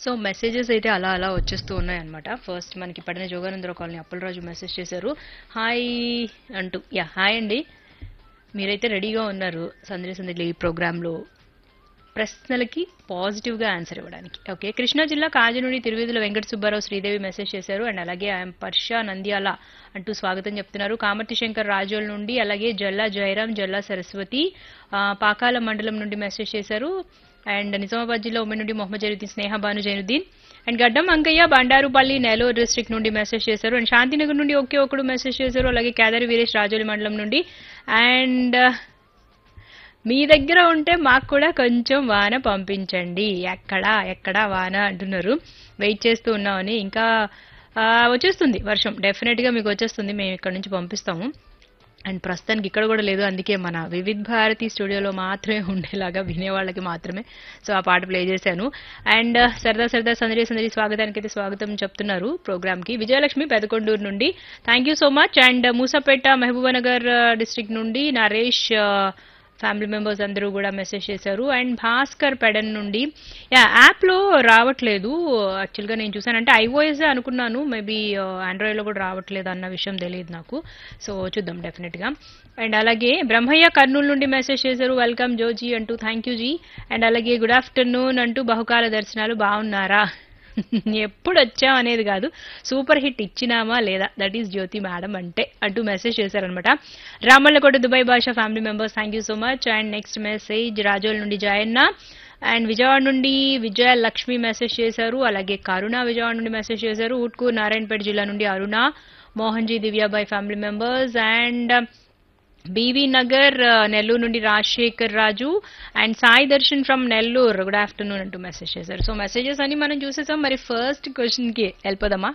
so messages అయితే అలా అలా వచ్చేస్తూ ఉన్నాయన్నమాట ఫస్ట్ మనకి పడిన జోగానందరావు కాలనీ అప్పలరాజు మెసేజ్ చేశారు హాయ్ అంటూ యా హాయ్ అండి మీరైతే రెడీగా ఉన్నారు సందడి సందడి ఈ ప్రోగ్రాంలో ప్రశ్నలకి పాజిటివ్గా ఆన్సర్ ఇవ్వడానికి ఓకే కృష్ణా జిల్లా కాజనుడి తిరువేదుల వెంకట సుబ్బారావు శ్రీదేవి మెసేజ్ చేశారు అండ్ అలాగే ఐఎమ్ పర్ష నంద్యాల అంటూ స్వాగతం చెప్తున్నారు కామర్తి శంకర్ రాజోల్ నుండి అలాగే జల్లా జయరాం జల్లా సరస్వతి ఆ, పాకాల మండలం నుండి మెసేజ్ చేశారు అండ్ నిజామాబాద్ జిల్లా ఉమెన్ నుండి మొహమ్మద్ జైనుద్దీన్ స్నేహ బాను జైనుద్దీన్ అండ్ గడ్డం అంకయ్య బండారుపల్లి నెల్లూరు డిస్ట్రిక్ట్ నుండి మెసేజ్ చేశారు అండ్ శాంతినగర్ నుండి ఒకే ఒకడు మెసేజ్ చేశారు అలాగే కేదారి వీరేష్ రాజోలి మండలం నుండి అండ్ మీ దగ్గర ఉంటే మాకు కూడా కొంచెం వాన పంపించండి ఎక్కడ ఎక్కడ వాన అంటున్నారు వెయిట్ చేస్తూ ఉన్నామని ఇంకా ఆ, వచ్చేస్తుంది వర్షం డెఫినెట్గా మీకు వచ్చేస్తుంది మేము ఇక్కడ నుంచి పంపిస్తాము అండ్ ప్రస్తుతానికి ఇక్కడ కూడా లేదు అందుకే మన వివిధ్ భారతి స్టూడియోలో మాత్రమే ఉండేలాగా వినేవాళ్ళకి మాత్రమే సో ఆ పాట ప్లే చేశాను అండ్ సరదా సరదా సందడి సందడి స్వాగతానికి అయితే స్వాగతం చెప్తున్నారు ప్రోగ్రామ్ కి విజయలక్ష్మి పెదకొండూరు నుండి thank you so much and Musapet Mahabubnagar district నుండి నరేష్ ఆ, ఫ్యామిలీ మెంబర్స్ అందరూ కూడా మెసేజ్ చేశారు అండ్ భాస్కర్ పెడన్ నుండి యా యాప్లో రావట్లేదు యాక్చువల్గా నేను చూసానంటే ఐఓఎస్ అనుకున్నాను మేబీ ఆండ్రాయిడ్లో కూడా రావట్లేదు అన్న విషయం తెలియదు నాకు సో చూద్దాం డెఫినెట్గా అండ్ అలాగే బ్రహ్మయ్య కర్నూలు నుండి మెసేజ్ చేశారు వెల్కమ్ జోజీ అంటూ థ్యాంక్ యూ జీ అండ్ అలాగే గుడ్ ఆఫ్టర్నూన్ అంటూ బహుకాల దర్శనాలు బాగున్నారా ఎప్పుడు వచ్చాం అనేది కాదు సూపర్ హిట్ ఇచ్చినామా లేదా దట్ ఈస్ జ్యోతి మేడం అంటే అంటూ మెసేజ్ చేశారనమాట Ramallakota Dubai Basha family members thank you so much and next message Razole నుండి జయన్న అండ్ విజయవాడ నుండి విజయ లక్ష్మి మెసేజ్ చేశారు అలాగే కరుణ విజయవాడ నుండి మెసేజ్ చేశారు ఊట్కూరు నారాయణపేట జిల్లా నుండి Aruna Mohanji Divyabai family members and BV Nagar ఆ, నెల్లూరు నుండి Rajasekhar Raju and Sai Darshan from Nellore good afternoon అంటూ మెసేజ్ చేశారు సో మెసేజెస్ అన్ని మనం చూసేసాం మరి ఫస్ట్ క్వశ్చన్ కి వెళ్ళిపోదామా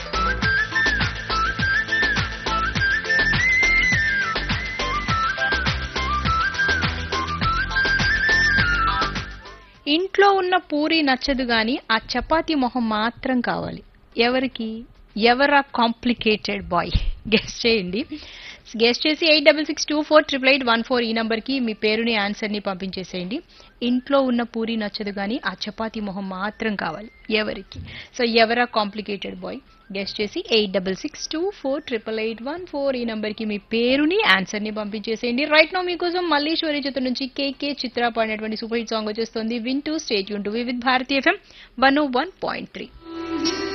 ఇంట్లో ఉన్న పూరి నచ్చదు గాని ఆ చపాతీ మొహం మాత్రం కావాలి ఎవరికి ఎవరా కాంప్లికేటెడ్ బాయ్ గెస్ట్ చేయండి గెస్ట్ చేసి eight double six two four triple eight one four ఈ నంబర్కి మీ పేరుని ఆన్సర్ని పంపించేసేయండి ఇంట్లో ఉన్న పూరి నచ్చదు కానీ ఆ చపాతీ మొహం మాత్రం కావాలి ఎవరికి సో ఎవరా కాంప్లికేటెడ్ బాయ్ గెస్ట్ చేసి eight double six two four triple eight one four ఈ నంబర్కి మీ పేరుని ఆన్సర్ని పంపించేసేయండి రైట్ నో మీకోసం మల్లీశ్వరి చిత్రం నుంచి కేకే చిత్ర పాడినటువంటి సూపర్ హిట్ సాంగ్ వచ్చేస్తుంది వింటూ stay tune to with Bharati FM one one point three